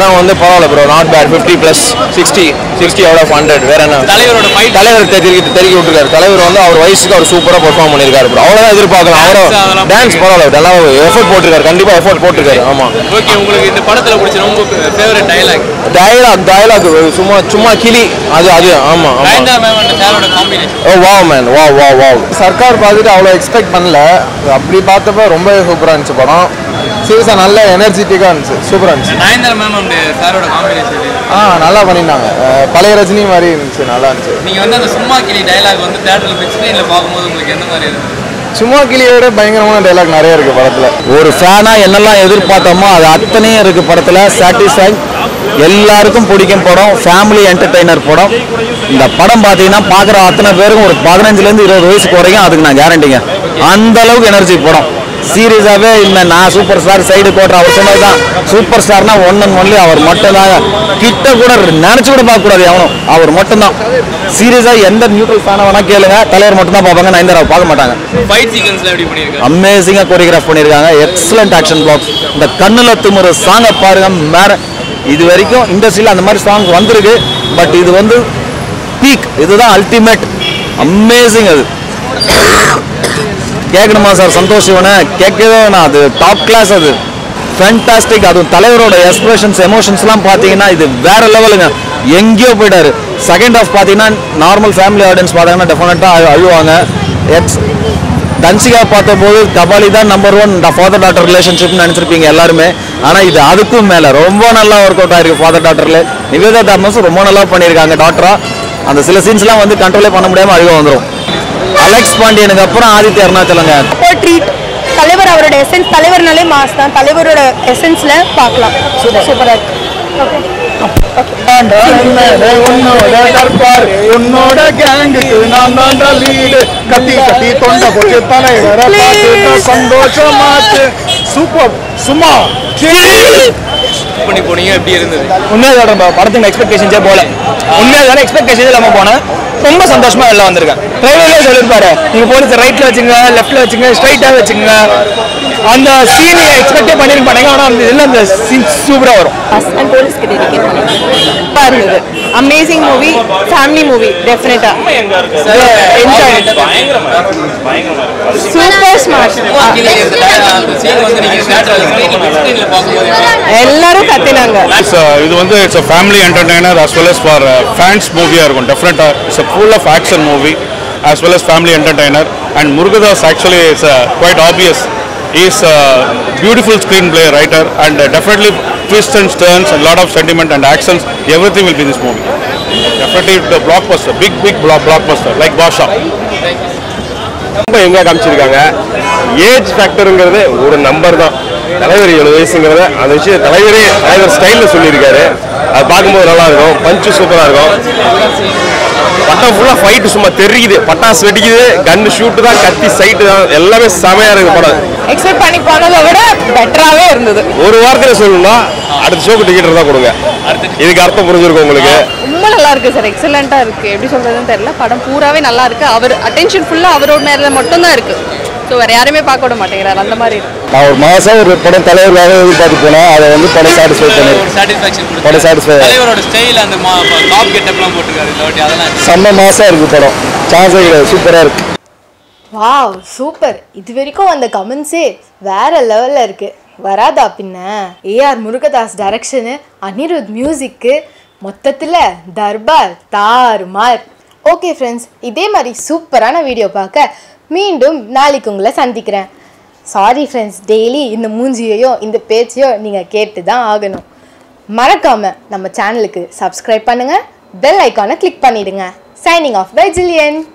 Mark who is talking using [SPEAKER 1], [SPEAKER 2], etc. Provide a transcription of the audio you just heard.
[SPEAKER 1] படம் வந்து பரவாயில்ல bro not bad fifty plus sixty sixty out of hundred வேற என்ன
[SPEAKER 2] தலைவரோட ஃபைட்
[SPEAKER 1] தலைவர் தெரி தெருக்கி விட்டுருக்காரு தலைவர் வந்து அவர் வயசுக்கு அவர் சூப்பரா பெர்ஃபார்ம் பண்ணிருக்காரு ப்ரோ அவ்வளவுதான் எதிர்பார்க்கலாம்
[SPEAKER 2] Dance
[SPEAKER 1] அவரும்
[SPEAKER 2] அதெல்லாம்
[SPEAKER 1] டான்ஸ் பரவாயில்ல நல்லா எஃபோர்ட் போட்டிருக்காரு கண்டிப்பா எஃபோர்ட் போட்டிருக்காரு ஆமா
[SPEAKER 2] ஓகே உங்களுக்கு இந்த படத்துல பிடிச்ச ரொம்ப ஃபேவரட் டைலாக்
[SPEAKER 1] டயலாக் டயலாக் சும்மா சும்மா கிளி அது அது ஆமா ஆமா
[SPEAKER 2] நயன்தாரா மேம் அண்ட் சாரோட காம்பினேஷன்
[SPEAKER 1] ஓ வாவ் மேன் வா வா வாவ் சர்க்கார் பார்த்துட்டு அவ்வளோ எக்ஸ்பெக்ட் பண்ணல அப்படி பார்த்தப்ப ரொம்ப சூப்பராக இருந்துச்சு படம் சீரியஸாக நல்ல எனர்ஜெட்டிக்காக இருந்துச்சு சூப்பராக இருந்துச்சு
[SPEAKER 2] நயன்தாரா மேம் அண்ட் சாரோட காம்பினேஷன்
[SPEAKER 1] ஆ நல்லா பண்ணியிருந்தாங்க அஹ் பழைய ரஜினி மாதிரி இருந்துச்சு நல்லா இருந்துச்சு
[SPEAKER 2] நீங்க வந்து அந்த சும்மா கிளி டைலாக் வந்து தேட்டர்ல பிக் ஸ்க்ரீன்ல பார்க்கும்போது உங்களுக்கு எந்த மாதிரி இருந்தது
[SPEAKER 1] சும்மா கிளியோட பயங்கரமான டைலாக் நிறைய இருக்கு படத்தில்
[SPEAKER 3] ஒரு ஃபேனா என்னெல்லாம் எதிர்பார்த்தோமோ அது அத்தனையும் இருக்கு படத்துல சாட்டிஸ்ஃபை எல்லாருக்கும் பிடிக்கும் படம் ஃபேமிலி என்டர்டெய்னர் படம் இந்த படம் பார்த்தீங்கன்னா பார்க்குற அத்தனை பேருக்கும் ஒரு பதினஞ்சுலேருந்து இருபது வயசுக்கு வரைக்கும் அதுக்கு நான் கேரண்டிங்க அந்த அளவுக்கு எனர்ஜி படம் சீரியஸாகவே இல்லை நான் சூப்பர் ஸ்டார் சைடு கோட்டர் அவர் சொன்னது தான் சூப்பர் ஸ்டார்னா ஒன் அண்ட் ஒன்லி அவர் மட்டும்தாங்க கிட்ட கூட நினச்சி கூட பார்க்கக்கூடாது எவனும் அவர் மட்டும்தான் சீரியஸாக எந்த நியூட்ரல் ஃபேனை வேணால் கேளுங்க தலைவர் மட்டும்தான் பார்ப்பாங்க நயன்தாரா பார்க்க மாட்டாங்க
[SPEAKER 2] ஃபைட் சீக்வன்ஸ்ல எப்படி பண்ணிருக்காங்க
[SPEAKER 3] அமேசிங்காக கோரியோகிராஃப் பண்ணியிருக்காங்க எக்ஸலண்ட் ஆக்ஷன் பிளாக்ஸ் இந்த கண்ணுல துமுறு சாங்கை பாருங்க மேர இது வரைக்கும் இண்டஸ்ட்ரியில் அந்த மாதிரி சாங் வந்திருக்கு பட் இது வந்து பீக் இதுதான் அல்டிமேட் அமேசிங் அது கேட்கணுமா சார் சந்தோஷ் சிவனை கேட்கவே வேணாம் அது டாப் கிளாஸ் அது ஃபேண்டாஸ்டிக் அதுவும் தலைவரோட எக்ஸ்பிரஷன்ஸ் எமோஷன்ஸ்லாம் பார்த்தீங்கன்னா இது வேற லெவலுங்க எங்கேயோ போயிட்டாரு செகண்ட் ஹாஃப் பார்த்தீங்கன்னா நார்மல் ஃபேமிலி ஆடியன்ஸ் பார்த்தாங்கன்னா டெஃபினட்டாக அழுவாங்க எக்ஸ் தன்சிகா பார்த்தபோது கபாலி தான் நம்பர் ஒன் ஃபாதர் டாட்டர் ரிலேஷன்ஷிப்னு நினச்சிருப்பீங்க எல்லாருமே ஆனால் இது அதுக்கும் மேலே ரொம்ப நல்லா ஒர்க் அவுட் ஆயிருக்கு ஃபாதர் டாட்டரில் நிவேதா தாமஸ் ரொம்ப நல்லா பண்ணியிருக்காங்க டாக்டரா அந்த சில சீன்ஸ்லாம் வந்து கண்ட்ரோலே பண்ண முடியாமல் அழுக வந்துடும் அலெக்ஸ் பாண்டியனுக்கு அப்புறம் ஆதித்ய அருணாச்சலங்க
[SPEAKER 4] ட்ரீட் தலைவர் அவரோட எசன்ஸ் தலைவர்னாலே மாஸ் தான் தலைவரோட எசன்ஸ்ல பார்க்கலாம் சூப்பரா இருக்கு
[SPEAKER 5] உன்னோட தர்பார் உன்னோட கேங்குக்கு நான் தான்டா லீடு கத்தி கத்தி தொண்டை போட்டு தலைவரை பார்த்து சந்தோஷமாச்சு சூப்பர் சும்மா
[SPEAKER 2] பண்ணி போனீங்க எப்படி இருந்தது
[SPEAKER 3] உண்மையாக படத்துக்கு எக்ஸ்பெக்டேஷன்ஸே போல உண்மையாக தானே எக்ஸ்பெக்டேஷன் இல்லாமல் போனேன் ரொம்ப சந்தோஷமா வெளில வந்திருக்கேன் டிரைவர்லேயே சொல்லியிருப்பாரு நீங்கள் போலீஸ் ரைட்டில் வச்சுங்க லெஃப்ட்டில் வச்சுங்க ஸ்ட்ரைட்டாக வச்சுங்க அந்த சீன் எக்ஸ்பெக்டே பண்ணிருக்க மாட்டேங்க ஆனால் அந்த இதில் அந்த சீன் சூப்பராக வரும்
[SPEAKER 4] அண்ட் போலீஸ்க்கு டெடிகேட் பண்ணிருக்கேன் இருந்தது அமேசிங் மூவி ஃபேமிலி மூவி டெஃபினட்டா என்ஜாய் சூப்பர் ஸ்மார்ட்
[SPEAKER 2] அந்த சீன் வந்து நீங்க தேட்டர்ல பிக் ஸ்க்ரீன்ல பார்க்கும்போது
[SPEAKER 4] எல்லாரும் கத்தினாங்க
[SPEAKER 5] இது வந்து it's a family entertainer as well as for fans மூவியாக இருக்கும் டெஃபினட்டாக it's a full of action movie as well as family entertainer and Murugadoss actually it's quite obvious is beautiful screenplay writer and definitely twists and turns and lot of sentiment and actions everything will be in this movie definitely the blockbuster big big block blockbuster like Basha
[SPEAKER 6] ரொம்ப எங்க காமிச்சிருக்காங்க age ஃபேக்டருங்கிறது ஒரு number தான் தலைவர் எழுபது வயசுங்கிறத அந்த விஷயம் தலைவரே தலைவர் ஸ்டைலில் சொல்லியிருக்காரு அது பார்க்கும்போது நல்லா இருக்கும் பஞ்சு சூப்பராக இருக்கும் பட்டம் ஃபுல்லாக ஃபைட்டு சும்மா தெரியுது பட்டாசு வெடிக்குது கன்னு ஷூட்டு தான் கத்தி சைட்டு தான் எல்லாமே செமையாக இருக்குது படம்
[SPEAKER 4] எக்ஸ்பெக்ட் பண்ணி போனதை விட பெட்டராகவே இருந்தது
[SPEAKER 6] ஒரு வாரத்தில் சொல்லணும்னா அடுத்த ஷோக்கு டிக்கெட் தான் கொடுங்க இதுக்கு அர்த்தம் புரிஞ்சிருக்கும் உங்களுக்கு
[SPEAKER 4] ரொம்ப நல்லா இருக்கு சார் எக்ஸலண்டா இருக்கு எப்படி சொல்றதுன்னு தெரியல படம் பூராவே நல்லா இருக்கு அவர் அட்டென்ஷன் ஃபுல்லா அவரோட மேல மட்டும் தான் இருக்கு ஸோ வேற யாருமே பார்க்க விட மாட்டேங்கிறாரு அந்த மாதிரி இருக்கு
[SPEAKER 3] நான் ஒரு மாதம் ஒரு படம் தலைவர்களாக எதிர்பார்த்து போனேன் அதை வந்து படம் சாட்டிஸ்ஃபை பண்ணிருக்கு
[SPEAKER 2] சாட்டிஸ்ஃபேக்ஷன்
[SPEAKER 3] படம் satisfy.
[SPEAKER 2] தலைவரோட ஸ்டைல் அந்த டாப் கெட்டப்லாம் போட்டுருக்காரு இந்த வாட்டி அதெல்லாம்
[SPEAKER 3] செம்ம மாசம் இருக்கு படம் சான்ஸே கிடையாது சூப்பராக இருக்கு
[SPEAKER 4] வாவ் சூப்பர் இது வரைக்கும் வந்த கமெண்ட்ஸே வேற லெவலில் இருக்கு வராதா பின்ன ஏஆர் முருகதாஸ் டைரக்ஷனு அனிருத் மியூசிக்கு மொத்தத்தில் தர்பார் தாறுமார் ஓகே ஃப்ரெண்ட்ஸ் இதே மாதிரி சூப்பரான வீடியோ பார்க்க மீண்டும் நாளைக்கு உங்களை சந்திக்கிறேன் சாரி ஃப்ரெண்ட்ஸ் டெய்லி இந்த மூஞ்சியையும் இந்த பேச்சையும் நீங்கள் கேட்டு தான் ஆகணும் மறக்காமல் நம்ம சேனலுக்கு சப்ஸ்கிரைப் பண்ணுங்கள் பெல் ஐக்கானை கிளிக் பண்ணிடுங்க சைனிங் ஆஃப் பை ஜில்லியன்